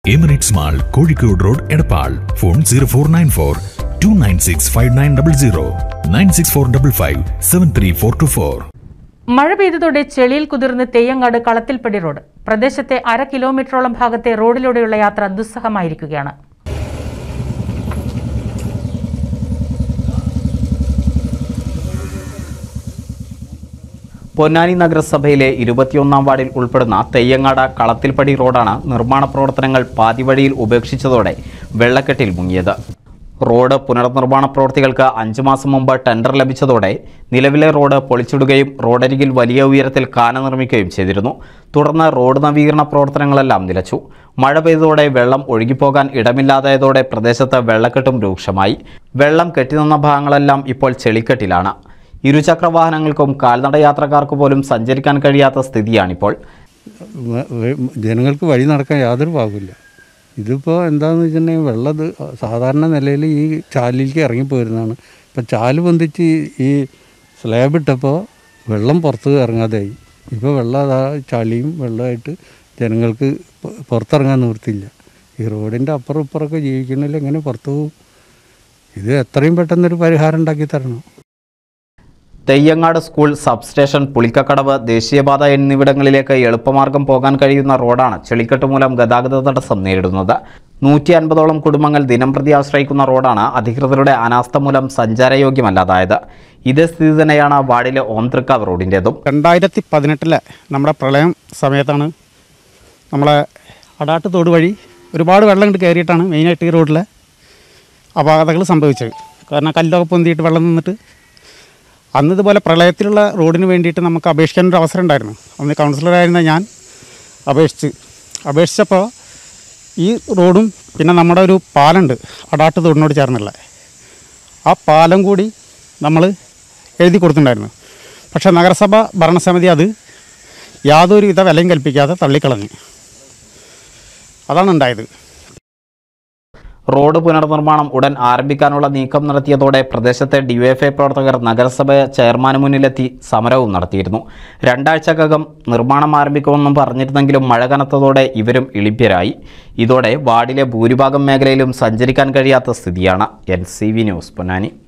Emirates mall Kozhikode road Edappal phone zero four nine four two nine six five nine double zero nine six four double five seven three four two four മഴ പെയ്തതോടെ ചെളിയിൽ കുതിർന്ന് തെയ്യങ്ങാട് കളത്തിൽപ്പടി road പ്രദേശത്തെ അര കിലോമീറ്ററോളം ഭാഗത്തെ റോഡിലൂടെയുള്ള യാത്ര ദുസ്സഹമായിരിക്കുകയാണ് പൊന്നാനി നഗരസഭയിലെ ഇരുപത്തിയൊന്നാം വാർഡിൽ ഉൾപ്പെടുന്ന തെയ്യങ്ങാട് കളത്തിൽപ്പടി റോഡാണ് നിർമ്മാണ പ്രവർത്തനങ്ങൾ പാതിവഴിയിൽ ഉപേക്ഷിച്ചതോടെ വെള്ളക്കെട്ടിൽ മുങ്ങിയത് റോഡ് പുനർനിർമ്മാണ പ്രവൃത്തികൾക്ക് അഞ്ചു മാസം മുമ്പ് ടെൻഡർ ലഭിച്ചതോടെ നിലവിലെ റോഡ് പൊളിച്ചിടുകയും റോഡരികിൽ വലിയ ഉയരത്തിൽ കാന നിർമ്മിക്കുകയും ചെയ്തിരുന്നു തുടർന്ന് റോഡ് നവീകരണ പ്രവർത്തനങ്ങളെല്ലാം നിലച്ചു മഴ പെയ്തതോടെ വെള്ളം ഒഴുകിപ്പോകാൻ ഇടമില്ലാതായതോടെ പ്രദേശത്ത് വെള്ളക്കെട്ടും രൂക്ഷമായി വെള്ളം കെട്ടിനിന്ന ഭാഗങ്ങളെല്ലാം ഇപ്പോൾ ചെളിക്കെട്ടിലാണ് ഇരുചക്ര വാഹനങ്ങൾക്കും കാൽനട യാത്രക്കാർക്ക് പോലും സഞ്ചരിക്കാൻ കഴിയാത്ത സ്ഥിതിയാണിപ്പോൾ വ- വ- ജനങ്ങൾക്ക് വഴി നടക്കാൻ യാതൊരു പാകില്ല ഇതിപ്പോൾ എന്താണെന്ന് വെച്ചിട്ടുണ്ടെങ്കിൽ വെള്ളം ഇത് സാധാരണ നിലയിൽ ഈ ചാലിലേക്ക് ഇറങ്ങിപ്പോയിരുന്നതാണ് ഇപ്പം ചാല് പൊന്തിച്ച് ഈ സ്ലാബ് ഇട്ടപ്പോൾ വെള്ളം പുറത്ത് ഇറങ്ങാതെയായി ഇപ്പോൾ വെള്ളം അതാ ചളിയും വെള്ളമായിട്ട് ജനങ്ങൾക്ക് പു- പുറത്തിറങ്ങാൻ നിവൃത്തിയില്ല ഈ റോഡിൻ്റെ അപ്പുറം ഇപ്പുറമൊക്കെ ജീവിക്കണമെങ്കിൽ എങ്ങനെ പുറത്തു പോകും ഇത് എത്രയും പെട്ടെന്നൊരു പരിഹാരം ഉണ്ടാക്കി തരണം തെയ്യങ്ങാട് സ്കൂൾ സബ്സ്റ്റേഷൻ പുളിക്കക്കടവ് ദേശീയപാത എന്നിവിടങ്ങളിലേക്ക് എളുപ്പമാർഗം പോകാൻ കഴിയുന്ന റോഡാണ് ചെളിക്കെട്ട് മൂലം ഗതാഗത തടസ്സം നേരിടുന്നത് നൂറ്റി അൻപതോളം കുടുംബങ്ങൾ ദിനംപ്രതി ആശ്രയിക്കുന്ന റോഡാണ് അധികൃതരുടെ അനാസ്ഥ മൂലം സഞ്ചാരയോഗ്യമല്ലാതായത് ഇതേ സ്ഥിതി തന്നെയാണ് വാർഡിലെ ഓംതൃക്കാവ് റോഡിൻ്റെതും രണ്ടായിരത്തി പതിനെട്ടിലെ നമ്മുടെ പ്രളയം സമയത്താണ് നമ്മളെ അടാട്ട് തോട് വഴി ഒരുപാട് വെള്ളം ഇങ്ങോട്ട് കയറിയിട്ടാണ് മെയിനായിട്ട് ഈ റോഡിലെ അപാകതകൾ സംഭവിച്ചത് കാരണം കല്ലൊക്കെ പൊന്തിയിട്ട് വെള്ളം നിന്നിട്ട് അന്ന് ഇതുപോലെ പ്രളയത്തിലുള്ള റോഡിന് വേണ്ടിയിട്ട് നമുക്ക് അപേക്ഷിക്കാൻ ഒരു അവസരം ഉണ്ടായിരുന്നു അന്ന് കൗൺസിലറായിരുന്ന ഞാൻ അപേക്ഷിച്ച് അപേക്ഷിച്ചപ്പോൾ ഈ റോഡും പിന്നെ നമ്മുടെ ഒരു പാലമുണ്ട് അടാട്ട് തോടിനോട് ചേർന്നുള്ള ആ പാലം കൂടി നമ്മൾ എഴുതി കൊടുത്തിട്ടുണ്ടായിരുന്നു പക്ഷേ നഗരസഭ ഭരണസമിതി അത് യാതൊരുവിധ വിലയും കൽപ്പിക്കാതെ തള്ളിക്കളഞ്ഞു അതാണ് ഉണ്ടായത് റോഡ് പുനർനിർമ്മാണം ഉടൻ ആരംഭിക്കാനുള്ള നീക്കം നടത്തിയതോടെ പ്രദേശത്തെ ഡിവൈഎഫ്ഐ പ്രവർത്തകർ നഗരസഭ ചെയർമാന് മുന്നിലെത്തി സമരവും നടത്തിയിരുന്നു രണ്ടാഴ്ചക്കകം നിർമ്മാണം ആരംഭിക്കുമെന്നും പറഞ്ഞിരുന്നെങ്കിലും മഴ കനത്തതോടെ ഇവരും ഇളിപ്യരായി ഇതോടെ വാർഡിലെ ഭൂരിഭാഗം മേഖലയിലും സഞ്ചരിക്കാൻ കഴിയാത്ത സ്ഥിതിയാണ് N C V news Ponnani